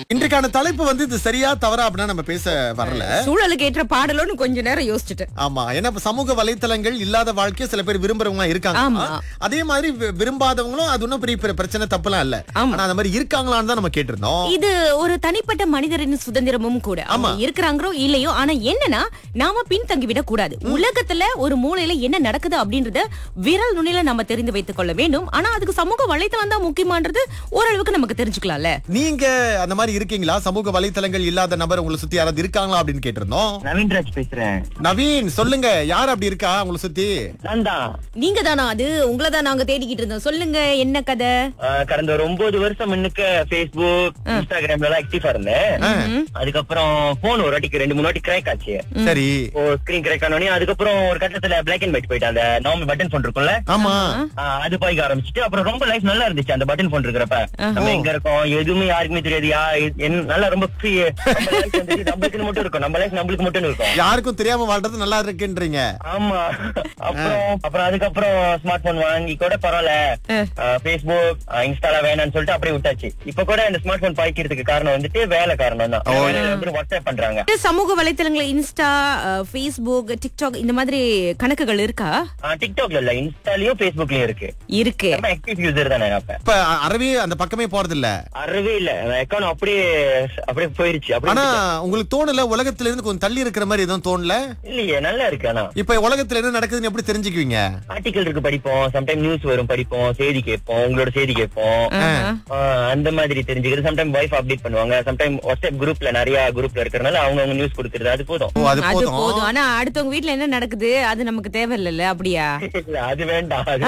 இன்றைக்கான தலைப்பு வந்து இது சரியா தவறா அப்படின்னா நம்ம பேச வரல சூழலுக்கு ஏற்ற பாடலோன்னு கொஞ்ச நேரம் யோசிச்சுட்டேன் ஆமா ஏன்னா இப்ப சமூக வலைத்தளங்கள் இல்லாத வாழ்க்கைய சில பேர் விரும்புறவங்க இருக்காங்க ஆமா. அதே மாதிரி வி- விரும்பாதவங்களும் அது ஒன்றும் பெரிய பெரிய பிரச்சனை தப்புலாம் இல்ல ஆமா. ஆனா அந்த மாதிரி இருக்காங்களான்னு தான் நம்ம கேட்டிருந்தோம் இது ஒரு தனிப்பட்ட மனிதரின் சுதந்திரமும் கூட ஆமா. அவங்க இருக்கிறாங்களோ இல்லையோ ஆனா என்னன்னா நாம பின்தங்கி விட கூடாது உலகத்துல ஒரு மூலையில என்ன நடக்குது அப்படின்றத விரல் நுனியில நம்ம தெரிந்து வைத்துக் கொள்ள வேண்டும் ஆனா அதுக்கு சமூக வலைத்தளம் தான் முக்கியமான்றது ஓரளவுக்கு நமக்கு தெரிஞ்சுக்கலாம்ல நீங்க அந்த மாதிரி இருக்கீங்களா சமூக வலைத்தளங்கள் இல்லாத நபர் உங்களை சுத்தி யாராவது இருக்காங்களா அப்படின்னு கேட்டிருந்தோம் நவீன்ராஜ் பேசுறேன் நவீன் சொல்லுங்க யார் அப்படி இருக்கா உங்களை சுத்தி நான் தான் நீங்க தானா அது உங்களை தான் நாங்க தேடிக்கிட்டு இருந்தோம் சொல்லுங்க என்ன கதை ஆஹ் கடந்த ஒரு ஒன்பது வருஷம் முன்னுக்கு Facebook இன்ஸ்டாகிராம்ல எல்லாம் ஆக்டிவா இருந்தேன் அதுக்கப்புறம் போன் ஒரு வாட்டிக்கு ரெண்டு மூணு வாட்டி கிராக் ஆச்சு சரி ஓ ஸ்கிரீன் கிராக் ஆனோடனே அதுக்கப்புறம் ஒரு கட்டத்துல பிளாக் அண்ட் ஒயிட் போயிட்டு அந்த நார்மல் பட்டன் போன் இருக்கும்ல ஆமா ஆஹ் அது பாய்க்க ஆரம்பிச்சிட்டு அப்புறம் ரொம்ப லைஃப் நல்லா இருந்துச்சு அந்த பட்டன் போன் இருக்கிறப்ப நம்ம எங்க இருக்கோம் எதுவுமே யாருக்குமே தெரியாது யா என்- நல்லா ரொம்ப free. நம்ம life வந்துட்டு நம்மளுக்கு மட்டும் இருக்கும் நம்ம லைஃப் நம்மளுக்கு மட்டும் இருக்கும் யாருக்கும் தெரியாம வாழ்றது நல்லா இருக்குன்றீங்க ஆமா அப்புறம் அப்புறம் அதுக்கப்புறம் ஸ்மார்ட் போன் வாங்கி கூட பரவாயில்ல பேஸ்புக் இன்ஸ்டால வேணாம்னு சொல்லிட்டு அப்படியே விட்டாச்சு இப்ப கூட இந்த ஸ்மார்ட் போன் பாய்க்கிறதுக்கு காரணம் வந்துட்டு வேலை காரணம் தான் வேலையில வந்து வாட்ஸ்அப் பண்றாங்க சமூக வலைத்தளங்கள் இன்ஸ்டா ஃபேஸ்புக் டிக்டாக் இந்த மாதிரி கணக்குகள் இருக்கா ஆஹ் டிக்டாக்ல இல்ல இன்ஸ்டாலயும் பேஸ்புக்லயும் இருக்கு இருக்கு ரொம்ப ஆக்டிவ் யூசர் தானே அப்ப இப்ப அ- அறவே அந்த பக்கமே போறது இல்ல அறவே இல்ல அக்கௌண்ட் அப்படியே அப்படியே போயிருச்சு ஆனா அப்படியே உங்களுக்கு தோணல உலகத்துல இருந்து கொஞ்சம் தள்ளி இருக்கிற மாதிரி எதுவும் தோணல இல்லையே நல்லா இருக்கு ஆனா இப்ப உலகத்துல என்ன நடக்குதுன்னு எப்படி தெரிஞ்சுக்குவீங்க ஆர்டிகல் இருக்கு படிப்போம் சம்டைம் நியூஸ் வரும் படிப்போம் செய்தி கேட்போம் உங்களோட செய்தி கேட்போம் ஆஹா. ஆஹ் அந்த மாதிரி தெரிஞ்சுக்கிறது சம்டைம் வைஃப் அப்டேட் பண்ணுவாங்க சம்டைம் வாட்ஸ்அப் குரூப்ல நிறைய குரூப்ல இருக்கிறனால அவங்க அவங்க நியூஸ் கொடுக்கறது அது போதும் ஓ அது அது போதும் போதும் ஆனா அடுத்தவங்க வீட்ல என்ன நடக்குது அது நமக்கு தேவையில்ல அப்படியா இல்ல அது வேண்டாம் அது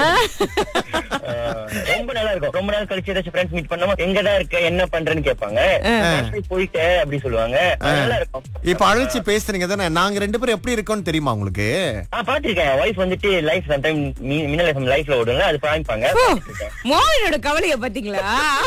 ஆஹ் ரொம்ப நல்லா இருக்கும் ரொம்ப நாள் கழிச்சு ஏதாச்சும் ஃப்ரெண்ட்ஸ் மீட் பண்ணாம எங்கதான் இருக்க என்ன பண்றேன்னு கேட்பாங்க "நான் போயிட்டு அப்படி சொல்லுவாங்க அது நல்லா இருக்கும் இப்ப அழைச்சு பேசுறீங்க தானே நாங்க ரெண்டு பேரும் எப்படி இருக்கோம்னு தெரியுமா உங்களுக்கு ஆஹ் பாத்திருக்கேன் ஒய்ஃப் வந்துட்டு லைஃப் சம்டைம் மின்னல் எஃப்எம் லைஃப்ல ஓடுங்க அது பாய்ப்பாங்க பாத்திருக்கேன். மோகனோட கவலைய பாத்தீங்களா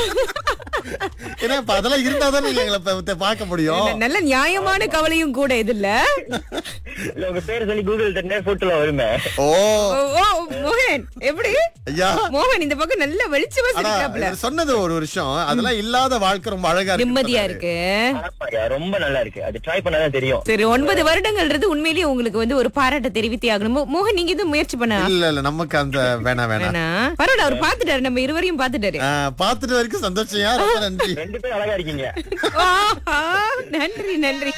ஏன்னா இப்ப அதெல்லாம் இருந்தா தானே எங்களை இப்ப இப்ப பார்க்க முடியும் நல்ல நியாயமான கவலையும் கூட இது இல்ல இல்ல உங்க பேர் சொல்லி கூகுள் தட்டினா போட்டோல வருமே ஓ ஓ, ஓ, மோகன் எப்படி ஐயா மோகன் இந்த பக்கம் நல்ல வெளிச்சமா ஆனா சிரிக்கிறாப்ல இவர் சொன்னது ஒரு விஷயம் அதெல்லாம் இல்லாத வாழ்க்கை ரொம்ப அழகா இருக்கு நிம்மதியா இருக்கு ஆமாய்யா, ரொம்ப நல்லா இருக்கு அது ட்ரை பண்ணாதான் தெரியும் சரி ஒன்பது வருடங்கள்ன்றது உண்மையிலேயே உங்களுக்கு வந்து ஒரு பாராட்ட தெரிவித்தே ஆகணும் மோ- மோகன் நீங்க எதுவும் முயற்சி பண்ண இல்ல இல்ல நமக்கு அந்த வேணாம் வேணாம் வேணா பரவாயில்ல அவர் பாத்துட்டாரு நம்ம இருவரையும் பாத்துட்டாரு ஆ, பாத்துட்டு வரைக்கும் சந்தோஷம் ரொம்ப நன்றி ரெண்டு பேரும் அழகா இருக்கீங்க ஆஹா, நன்றி நன்றி